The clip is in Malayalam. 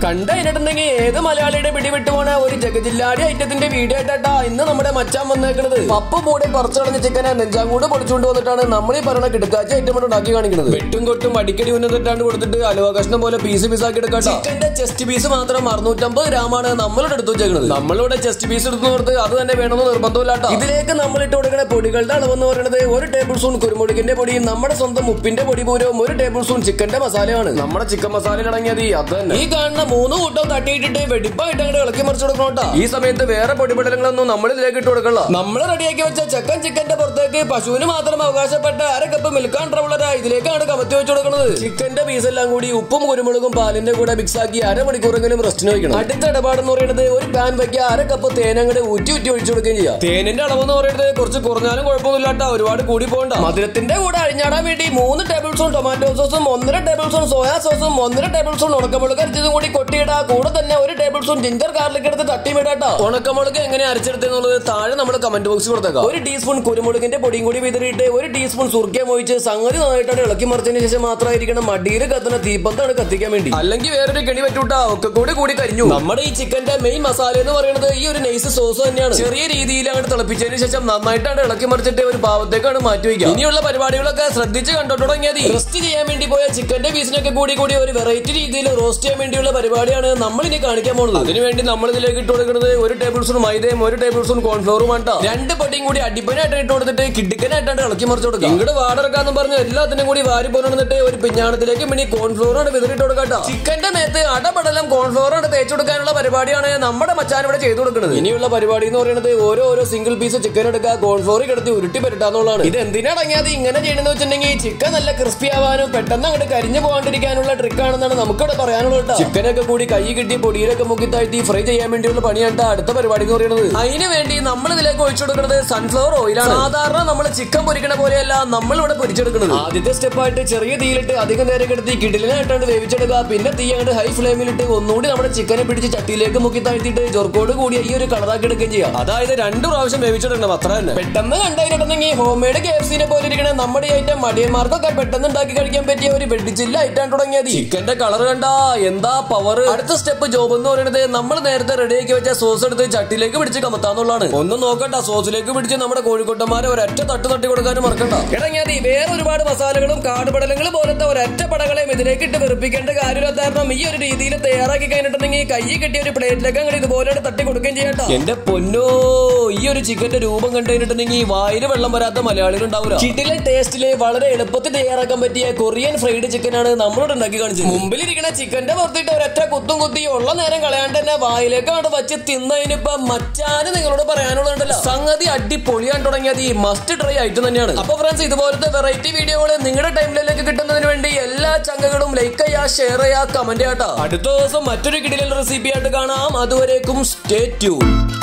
കണ്ടതിനിട്ടുണ്ടെങ്കിൽ ഏത് മലയാളിയുടെ പിടിവിട്ടുപോണ ഒരു ജഗജില്ലാടി ഐറ്റത്തിന്റെ വീഡിയോ ആയിട്ടാ ഇന്ന് നമ്മുടെ മച്ചാൻ വന്നേക്കുന്നത് പപ്പ് മൂടെ പറിച്ചടഞ്ഞ ചിക്കനെ നെഞ്ചാങ്കൂട് പൊളിച്ചുകൊണ്ട് വന്നിട്ടാണ് നമ്മൾ ഈ പറഞ്ഞ കിടക്കാച്ച ഐറ്റം കൊണ്ട് ഉണ്ടാക്കി കാണിക്കുന്നത് വെട്ടും കൊട്ടും അടിക്കടി ഉന്നതിട്ടാണ്ട് കൊടുത്തിട്ട് അലുവ കഷ്ണം പോലെ പീസ് പീസാക്കി എടുക്കാം ചിക്കന്റെ ചെസ്റ്റ് പീസ് മാത്രം അറുന്നൂറ്റമ്പത് ഗ്രാമാണ് നമ്മളിവിടെ എടുത്തു വെച്ചേക്കുന്നത് നമ്മളിവിടെ ചെസ്റ്റ് പീസ് എടുത്തു കൊടുത്ത് അത് തന്നെ വേണമെന്ന് നിർബന്ധമില്ലാട്ടോ ഇതിലേക്ക് നമ്മൾ ഇട്ട് കൊടുക്കുന്ന പൊടികളുടെ അളവെന്ന് പറയുന്നത് ഒരു ടേബിൾ സ്പൂൺ കുരുമുളകിന്റെ പൊടിയും നമ്മുടെ സ്വന്തം ഉപ്പിന്റെ പൊടി പൂരവും ഒരു ടേബിൾ സ്പൂൺ ചിക്കന്റെ മസാലയാണ് നമ്മുടെ ചിക്കൻ മസാല അടങ്ങിയത് അത് തന്നെ ഈ കാണുന്ന മൂന്ന് കൂട്ടം തട്ടിയിട്ടിട്ട് വെടിപ്പായിട്ട് അങ്ങോട്ട് ഇളക്കി മറിച്ചു കൊടുക്കണോട്ടാ ഈ സമയത്ത് വേറെ പൊടിപടലങ്ങളൊന്നും നമ്മൾ ഇതിലേക്ക് ഇട്ട് കൊടുക്കണ്ട നമ്മൾ റെഡിയാക്കി വെച്ച ചെക്കൻ ചിക്കന്റെ പുറത്തേക്ക് പശുവിന് മാത്രം അവകാശപ്പെട്ട അര കപ്പ് മിൽക്കാൻ ട്രവളര ഇതിലേക്കാണ് കമത്തി വെച്ച് കൊടുക്കുന്നത് ചിക്കന്റെ പീസ് എല്ലാം കൂടി ഉപ്പും കുരുമുളകും പാലിന്റെ കൂടെ മിക്സ് ആക്കി അരമണിക്കൂറെങ്കിലും റെസ്റ്റിന് വെക്കണം അടുത്ത ഇടപാടെന്ന് പറയുന്നത് ഒരു പാൻ വയ്ക്കുക അര കപ്പ് തേൻ അങ്ങോട്ട് ഊറ്റി ഊറ്റി ഒഴിച്ചു കൊടുക്കുകയും ചെയ്യാം തേനിന്റെ അളവെന്ന് പറയുന്നത് കുറച്ച് കുറഞ്ഞാലും കുഴപ്പമൊന്നുമില്ല കേട്ടോ ഒരുപാട് കൂടി പോകണ്ട മധുരത്തിന്റെ കൂടെ അഴിഞ്ഞാടാൻ വേണ്ടി മൂന്ന് ടേബിൾ സ്പൂൺ ടൊമാറ്റോ സോസും ഒന്നര ടേബിൾ സ്പൂൺ സോയാ സോസും ഒന്നര ടേബിൾ സ്പൂൺ ഉണക്കമുളക് അരച്ചതും കൂടി കൊട്ടിയിടാ കൂടെ തന്നെ ഒരു ടേബിൾ സ്പൂൺ ജിഞ്ചർ ഗാർലിക് എടുത്ത് തട്ടിമിടാട്ടോ ഉണക്കമുളക് എങ്ങനെ അരച്ചെടുത്തെന്നുള്ളത് താഴെ നമ്മൾ കമന്റ് ബോക്സിൽ കൊടുത്തേക്കാം ഒരു ടീസ്പൂൺ കുരുമുളകിന്റെ പൊടിയും കൂടി വിതറിയിട്ട് ഒരു ടീസ്പൂൺ സുർക്കിയം ഒഴിച്ച് സംഗതി നന്നായിട്ടാണ് ഇളക്കി മറിച്ചതിന് ശേഷം മാത്രമായിരിക്കണം മടിയിൽ കത്തുന്ന തീപ്പന്താണ് കത്തിക്കാൻ വേണ്ടി അല്ലെങ്കിൽ വേറൊരു കെണി പറ്റൂട്ടാ ഒക്കെ കൂടി കൂടി കരിഞ്ഞു നമ്മുടെ ഈ ചിക്കന്റെ മെയിൻ മസാല എന്ന് പറയുന്നത് ഈ ഒരു നൈസ് സോസ് തന്നെയാണ് ചെറിയ രീതിയിൽ അങ്ങോട്ട് തിളപ്പിച്ചതിന് ശേഷം നന്നായിട്ടാണ് ഇളക്കി മറിച്ചിട്ട് ഒരു പാവത്തേക്കാണ് മാറ്റി വയ്ക്കുക ഇനിയുള്ള പരിപാടികളൊക്കെ ശ്രദ്ധിച്ച് കണ്ടു തുടങ്ങിയത് റെസ്റ്റ് ചെയ്യാൻ വേണ്ടി പോയ ചിക്കന്റെ പീസിനൊക്കെ കൂടി കൂടി ഒരു വെറൈറ്റി രീതിയിൽ റോസ്റ്റ് ചെയ്യാൻ വേണ്ടിയുള്ള പരിപാടിയാണ് നമ്മൾ ഇനി കാണിക്കാൻ പോകുന്നത് അതിനുവേണ്ടി നമ്മൾ ഇതിലേക്ക് ഇട്ട് കൊടുക്കുന്നത് ഒരു ടേബിൾ സ്പൂൺ മൈദയും ഒരു ടേബിൾ സ്പൂൺ കോൺഫ്ലോറും ആട്ടോ രണ്ട് പൊടിയും കൂടി അടിപ്പനായിട്ട് ഇട്ട് കൊടുത്തിട്ട് കിഡിക്കനായിട്ടാണ് ഇളക്കി മറിച്ച് കൊടുക്കുക ഇങ്ങോട്ട് വാടറക്കാന്ന് പറഞ്ഞ എല്ലാത്തിനും കൂടി വാരി പോന്നിട്ട് ഒരു പിഞ്ഞാണത്തിലേക്ക് മിനി കോൺഫ്ലോറാണ് വിതറിട്ട് കൊടുക്കട്ടോ ചിക്കന്റെ മേത്ത് അടപടലം കോൺഫ്ലോറാണ് തേച്ച് കൊടുക്കാനുള്ള പരിപാടിയാണ് നമ്മുടെ മച്ചാൻ ഇവിടെ ചെയ്തു കൊടുക്കുന്നത് ഇനിയുള്ള പരിപാടി എന്ന് പറയുന്നത് ഓരോ ഓരോ സിംഗിൾ പീസ് ചിക്കൻ എടുക്കുക കോൺഫ്ലോറിൽ കിടത്തി ഉരുട്ടി പരട്ടാന്നുള്ളതാണ് ഇത് എന്തിനടങ്ങിയത് ഇങ്ങനെ ചെയ്യണമെന്ന് വെച്ചിട്ടുണ്ടെങ്കിൽ ചിക്കൻ നല്ല ക്രിസ്പി ആവാനും പെട്ടെന്ന് അങ്ങോട്ട് കരിഞ്ഞു പോകാണ്ടിരിക്കാനുള്ള ട്രിക്ക് ആണെന്നാണ് നമുക്കിവിടെ പറയാനുള്ളത് കേട്ടോ ചിക്കനൊക്കെ കൂടി കൈ കിട്ടി പൊടിയിലൊക്കെ മുക്കി താഴ്ത്തി ഫ്രൈ ചെയ്യാൻ വേണ്ടിയുള്ള പണിയാണ് ട്ടോ അടുത്ത പരിപാടി എന്ന് പറയുന്നത് അതിന് വേണ്ടി നമ്മൾ ഇതിലേക്ക് ഒഴിച്ചു കൊടുക്കുന്നത് സൺഫ്ലവർ ഓയിലാണ് സാധാരണ നമ്മൾ ചിക്കൻ പൊരിക്കണ പോലെയല്ല നമ്മൾ ഇവിടെ പൊരിച്ചെടുക്കുന്നത് ആദ്യത്തെ സ്റ്റെപ്പായിട്ട് ചെറിയ തീയിലിട്ട് അധികം നേരം കിടത്തി കിടിലിനായിട്ടാണ് വേവിച്ചെടുക്കുക പിന്നെ തീ അങ്ങോട്ട് ഹൈ ഫ്ലെയിമിലിട്ട് ഒന്നുകൂടി നമ്മുടെ ചിക്കനെ പിടിച്ച് ചട്ടിയിലേക്ക് മുക്കി താഴ്ത്തിയിട്ട് ജോർക്കോട് കൂടി ഈ ഒരു കളറാക്കി എടുക്കുകയും ചെയ്യാം അതായത് രണ്ടു പ്രാവശ്യം വേവിച്ചെടുക്കണം അത്ര തന്നെ പെട്ടെന്ന് കണ്ടതിട്ടുണ്ടെങ്കിൽ ഹോം മെയ്ഡ് കെ എഫ് സിനെ പോലെ ഇരിക്കണ നമ്മുടെ ഈ ഐറ്റം മടിയന്മാർക്കൊക്കെ പെട്ടെന്ന് ഉണ്ടാക്കി കഴിക്കാൻ പറ്റിയ ഒരു വെഡിച്ചില്ല ഐറ്റാണ് തുടങ്ങിയത് ചിക്കന്റെ കളർ കണ്ടാ എന്താ പവർ അടുത്ത സ്റ്റെപ്പ് ജോബ് എന്ന് പറയുന്നത് നമ്മൾ നേരത്തെ റെഡിയാക്കി വെച്ച സോസ് എടുത്ത് ചട്ടിയിലേക്ക് പിടിച്ച് കമത്താന്നുള്ളതാണ് ഒന്നും നോക്കണ്ട സോസിലേക്ക് പിടിച്ച് നമ്മുടെ കോഴിക്കോട്ടന്മാരെ ഒരൊറ്റ തട്ട് തട്ടി കൊടുക്കാനും മറക്കണ്ട ഇടങ്ങിയാതി വേറെ ഒരുപാട് മസാലകളും കാടുപടലങ്ങളും പോലത്തെ ഒരൊറ്റ പടകളെയും ഇതിലേക്ക് ഇട്ട് വെറുപ്പിക്കേണ്ട കാര്യമില്ലാത്ത കാരണം ഈ ഒരു രീതിയിൽ തയ്യാറാക്കി കഴിഞ്ഞിട്ടുണ്ടെങ്കിൽ കൈ കിട്ടിയ ഒരു പ്ലേറ്റിലേക്ക് അങ്ങനെ ഇതുപോലെ തട്ടി കൊടുക്കുകയും ചെയ്യട്ടോ എന്റെ പൊന്നോ ഈ ഒരു ചിക്കന്റെ രൂപം കണ്ടുകഴിഞ്ഞിട്ടുണ്ടെങ്കിൽ വായിൽ വെള്ളം വരാത്ത മലയാളികൾ ഉണ്ടാവില്ല ചിട്ടിലെ ടേസ്റ്റില് വളരെ എളുപ്പത്തിൽ തയ്യാറാക്കാൻ പറ്റിയ കൊറിയൻ ഫ്രൈഡ് ചിക്കൻ ആണ് നമ്മളോട് ഉണ്ടാക്കി കാണിച്ചത് മുമ്പിലിരിക്കുന്ന ചിക്കന്റെ പുറത്തിട്ട് ഒരൊറ്റ കുത്തും കുത്തി ഉള്ള നേരം കളയാണ്ട് തന്നെ വായിലേക്ക് അങ്ങോട്ട് വെച്ച് തിന്നതിനിപ്പോ മച്ചാന് നിങ്ങളോട് പറയാനുള്ളതുണ്ടല്ലോ സംഗതി അടിപൊളിയാൻ തുടങ്ങിയത് ഈ മസ്റ്റ് ട്രൈ ഐറ്റം തന്നെയാണ് അപ്പൊ ഫ്രണ്ട്സ് ഇതുപോലത്തെ വെറൈറ്റി വീഡിയോകൾ നിങ്ങളുടെ ടൈമിലേക്ക് കിട്ടുന്നതിന് വേണ്ടി എല്ലാ ചങ്കകളും ലൈക്ക് ചെയ്യാ ഷെയർ ചെയ്യാ കമന്റ് ചെയ്യാട്ടോ അടുത്ത ദിവസം മറ്റൊരു കിടിലൻ റെസിപ്പി ആയിട്ട് കാണാം അതുവരേക്കും സ്റ്റേ ട്യൂൺ